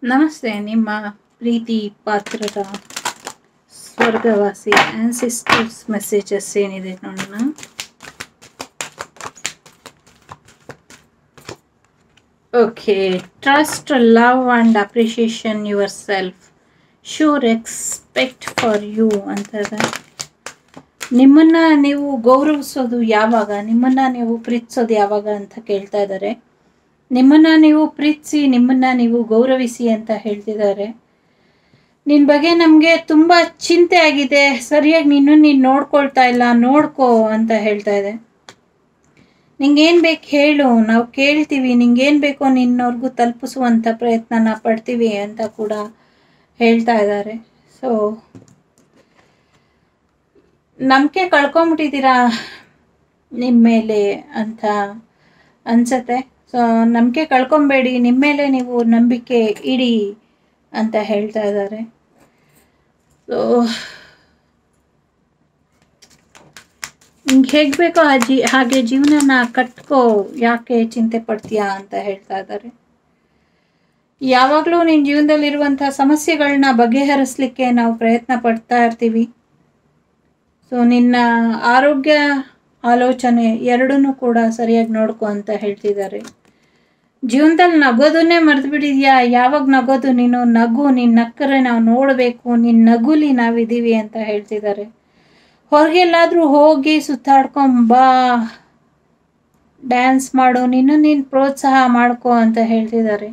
ನಮಸ್ತೆ ನಿಮ್ಮ ಪ್ರೀತಿ ಪಾತ್ರದ ಸ್ವರ್ಗವಾಸಿ ಆನ್ಸಿಸ್ಟರ್ಸ್ ಮೆಸೇಜಸ್ ಏನಿದೆ ನೋಡೋಣ okay trust love and appreciation yourself sure expect for you ಅಂತದ ನಿಮ್ಮನ್ನು ನೀವು ಗೌರವಿಸೋದು ಯಾವಾಗ ನಿಮ್ಮನ್ನು ನೀವು ಪ್ರೀತಿಸೋದು ಯಾವಾಗ ಅಂತ ಕೇಳ್ತಾ ಇದ್ದಾರೆ ನಿಮ್ಮನ್ನು ನೀವು ಪ್ರೀತಿಸಿ ನಿಮ್ಮನ್ನು ನೀವು ಗೌರವಿಸಿ ಅಂತ ಹೇಳ್ತಿದ್ದಾರೆ ನಿನ್ನ ಬಗ್ಗೆ ನಮಗೆ ತುಂಬ ಚಿಂತೆ ಆಗಿದೆ ಸರಿಯಾಗಿ ನೀನು ನೀನು ನೋಡ್ಕೊಳ್ತಾ ಇಲ್ಲ ನೋಡ್ಕೋ ಅಂತ ಹೇಳ್ತಾ ಇದೆ ನಿಂಗೇನು ಬೇಕು ಹೇಳು ನಾವು ಕೇಳ್ತೀವಿ ನಿಂಗೇನು ಬೇಕೋ ನಿನ್ನವ್ರಿಗೂ ತಲುಪಿಸುವಂಥ ಪ್ರಯತ್ನನ ಪಡ್ತೀವಿ ಅಂತ ಕೂಡ ಹೇಳ್ತಾ ಇದ್ದಾರೆ ಸೊ ನಂಬಿಕೆ ಕಳ್ಕೊಂಬಿಟ್ಟಿದ್ದೀರಾ ನಿಮ್ಮ ಮೇಲೆ ಅಂತ ಅನ್ಸತ್ತೆ ಸೊ ನಂಬಿಕೆ ಕಳ್ಕೊಬೇಡಿ ನಿಮ್ಮ ಮೇಲೆ ನೀವು ನಂಬಿಕೆ ಇಡಿ ಅಂತ ಹೇಳ್ತಾ ಇದ್ದಾರೆ ಸೊ ನಿಂಗೆ ಹೇಗೆ ಬೇಕೋ ಆ ಜಿ ಹಾಗೆ ಜೀವನನ ಕಟ್ಕೋ ಯಾಕೆ ಚಿಂತೆ ಪಡ್ತೀಯಾ ಅಂತ ಹೇಳ್ತಾ ಇದ್ದಾರೆ ಯಾವಾಗಲೂ ನಿನ್ನ ಜೀವನದಲ್ಲಿರುವಂಥ ಸಮಸ್ಯೆಗಳನ್ನ ಬಗೆಹರಿಸ್ಲಿಕ್ಕೆ ನಾವು ಪ್ರಯತ್ನ ಪಡ್ತಾ ಇರ್ತೀವಿ ಸೊ ನಿನ್ನ ಆರೋಗ್ಯ ಆಲೋಚನೆ ಎರಡನ್ನೂ ಕೂಡ ಸರಿಯಾಗಿ ನೋಡ್ಕೊ ಅಂತ ಹೇಳ್ತಿದ್ದಾರೆ ಜೀವನದಲ್ಲಿ ನಗೋದನ್ನೇ ಮರೆತು ಬಿಟ್ಟಿದ್ಯಾ ಯಾವಾಗ ನಗೋದು ನೀನು ನಗು ನಿನ್ನ ನಕ್ಕರೆ ನಾವು ನೋಡಬೇಕು ನಿನ್ನ ನಗುಲಿ ನಾವಿದ್ದೀವಿ ಅಂತ ಹೇಳ್ತಿದ್ದಾರೆ ಹೊರಗೆಲ್ಲಾದರೂ ಹೋಗಿ ಸುತ್ತಾಡ್ಕೊಂಬಾ ಡ್ಯಾನ್ಸ್ ಮಾಡು ನೀನು ನೀನು ಪ್ರೋತ್ಸಾಹ ಮಾಡ್ಕೊ ಅಂತ ಹೇಳ್ತಿದ್ದಾರೆ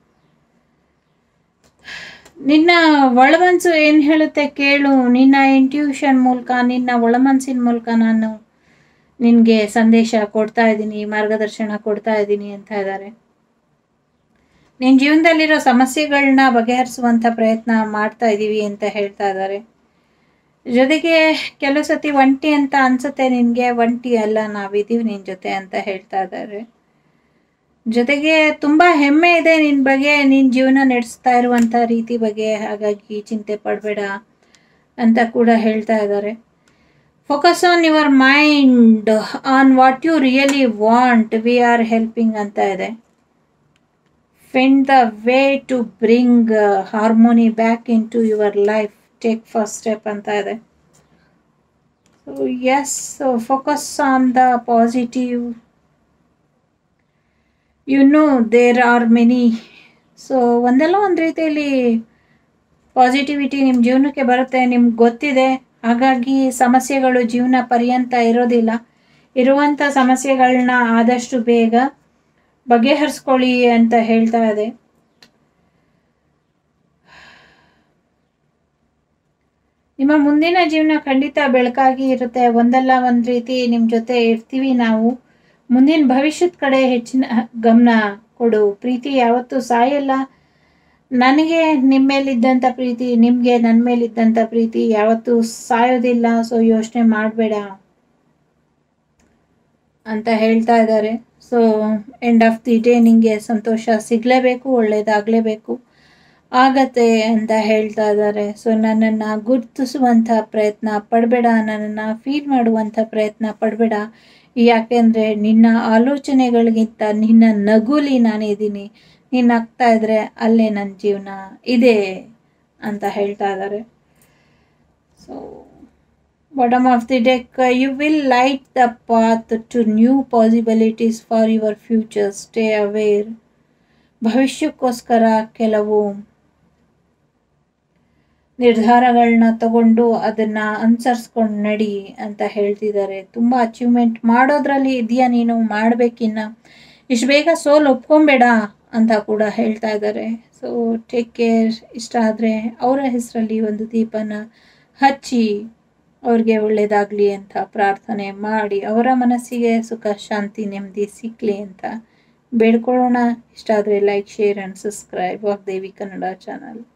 ನಿನ್ನ ಒಳಮನಸ್ಸು ಏನು ಹೇಳುತ್ತೆ ಕೇಳು ನಿನ್ನ ಇಂಟ್ಯೂಷನ್ ಮೂಲಕ ನಿನ್ನ ಒಳಮನಸ್ಸಿನ ಮೂಲಕ ನಾನು ನಿನಗೆ ಸಂದೇಶ ಕೊಡ್ತಾ ಇದ್ದೀನಿ ಮಾರ್ಗದರ್ಶನ ಕೊಡ್ತಾ ಇದ್ದೀನಿ ಅಂತ ಇದ್ದಾರೆ ನಿನ್ನ ಜೀವನದಲ್ಲಿರೋ ಸಮಸ್ಯೆಗಳನ್ನ ಬಗೆಹರಿಸುವಂಥ ಪ್ರಯತ್ನ ಮಾಡ್ತಾ ಇದ್ದೀವಿ ಅಂತ ಹೇಳ್ತಾ ಇದ್ದಾರೆ ಜೊತೆಗೆ ಕೆಲವು ಸತಿ ಒಂಟಿ ಅಂತ ಅನ್ಸುತ್ತೆ ನಿನಗೆ ಒಂಟಿ ಅಲ್ಲ ನಾವಿದ್ದೀವಿ ನಿನ್ನ ಜೊತೆ ಅಂತ ಹೇಳ್ತಾ ಇದ್ದಾರೆ ಜೊತೆಗೆ ತುಂಬ ಹೆಮ್ಮೆ ಇದೆ ನಿನ್ನ ಬಗ್ಗೆ ನಿನ್ನ ಜೀವನ ನಡೆಸ್ತಾ ಇರುವಂಥ ರೀತಿ ಬಗ್ಗೆ ಹಾಗಾಗಿ ಚಿಂತೆ ಪಡಬೇಡ ಅಂತ ಕೂಡ ಹೇಳ್ತಾ ಇದ್ದಾರೆ focus on your mind on what you really want we are helping ಅಂತ ಇದೆ find the way to bring harmony back into your life take first step ಅಂತ ಇದೆ so yes focus on the positive you know there are many so ಒಂದಲ್ಲ ಒಂದು ರೀತಿಯಲ್ಲಿ positivity ನಿಮ್ಮ ಜೀವನಕ್ಕೆ ಬರುತ್ತೆ ನಿಮ್ಗೆ ಗೊತ್ತಿದೆ ಹಾಗಾಗಿ ಸಮಸ್ಯೆಗಳು ಜೀವನ ಪರ್ಯಂತ ಇರೋದಿಲ್ಲ ಇರುವಂಥ ಸಮಸ್ಯೆಗಳನ್ನ ಆದಷ್ಟು ಬೇಗ ಬಗೆಹರಿಸ್ಕೊಳ್ಳಿ ಅಂತ ಹೇಳ್ತಾ ಇದೆ ನಿಮ್ಮ ಮುಂದಿನ ಜೀವನ ಖಂಡಿತ ಬೆಳಕಾಗಿ ಇರುತ್ತೆ ಒಂದಲ್ಲ ಒಂದು ರೀತಿ ನಿಮ್ಮ ಜೊತೆ ಇರ್ತೀವಿ ನಾವು ಮುಂದಿನ ಭವಿಷ್ಯದ ಕಡೆ ಹೆಚ್ಚಿನ ಗಮನ ಕೊಡು ಪ್ರೀತಿ ಯಾವತ್ತೂ ಸಾಯಲ್ಲ ನನಗೆ ನಿಮ್ಮ ಮೇಲಿದ್ದಂಥ ಪ್ರೀತಿ ನಿಮಗೆ ನನ್ನ ಮೇಲಿದ್ದಂಥ ಪ್ರೀತಿ ಯಾವತ್ತೂ ಸಾಯೋದಿಲ್ಲ ಸೊ ಯೋಚನೆ ಮಾಡಬೇಡ ಅಂತ ಹೇಳ್ತಾ ಇದ್ದಾರೆ so end of the day ನಿಮಗೆ ಸಂತೋಷ ಸಿಗಲೇಬೇಕು ಒಳ್ಳೆಯದಾಗಲೇಬೇಕು ಆಗತ್ತೆ ಅಂತ ಹೇಳ್ತಾ ಇದ್ದಾರೆ ಸೊ ನನ್ನನ್ನು ಗುರುತಿಸುವಂಥ ಪ್ರಯತ್ನ ಪಡಬೇಡ ನನ್ನನ್ನು ಫೀಲ್ ಮಾಡುವಂಥ ಪ್ರಯತ್ನ ಪಡಬೇಡ ಯಾಕೆಂದರೆ ನಿನ್ನ ಆಲೋಚನೆಗಳಿಗಿಂತ ನಿನ್ನ ನಗುಲಿ ನಾನಿದ್ದೀನಿ ನೀನು ನಗ್ತಾ ಇದ್ರೆ ಅಲ್ಲೇ ನನ್ನ ಜೀವನ ಇದೆ ಅಂತ ಹೇಳ್ತಾ ಇದ್ದಾರೆ so bottom of the deck you will light the path to new possibilities for your future stay aware ಭವಿಷ್ಯಕ್ಕೋಸ್ಕರ ಕೆಲವು ನಿರ್ಧಾರಗಳನ್ನ ತಗೊಂಡು ಅದನ್ನು ಅನುಸರಿಸ್ಕೊಂಡು ನಡಿ ಅಂತ ಹೇಳ್ತಿದ್ದಾರೆ ತುಂಬ ಅಚೀವ್ಮೆಂಟ್ ಮಾಡೋದ್ರಲ್ಲಿ ಇದೆಯಾ ನೀನು ಮಾಡಬೇಕಿನ್ನ ಇಷ್ಟು ಬೇಗ ಸೋಲು ಒಪ್ಕೊಬೇಡ ಅಂತ ಕೂಡ ಹೇಳ್ತಾ ಇದ್ದಾರೆ ಸೊ ಟೇಕ್ ಕೇರ್ ಇಷ್ಟ ಆದರೆ ಅವರ ಹೆಸರಲ್ಲಿ ಒಂದು ದೀಪನ ಹಚ್ಚಿ ಅವ್ರಿಗೆ ಒಳ್ಳೆಯದಾಗಲಿ ಅಂತ ಪ್ರಾರ್ಥನೆ ಮಾಡಿ ಅವರ ಮನಸ್ಸಿಗೆ ಸುಖ ಶಾಂತಿ ನೆಮ್ಮದಿ ಸಿಕ್ಕಲಿ ಅಂತ ಬೇಡ್ಕೊಳ್ಳೋಣ ಇಷ್ಟ ಆದರೆ like share and subscribe Vagdevi Kannada channel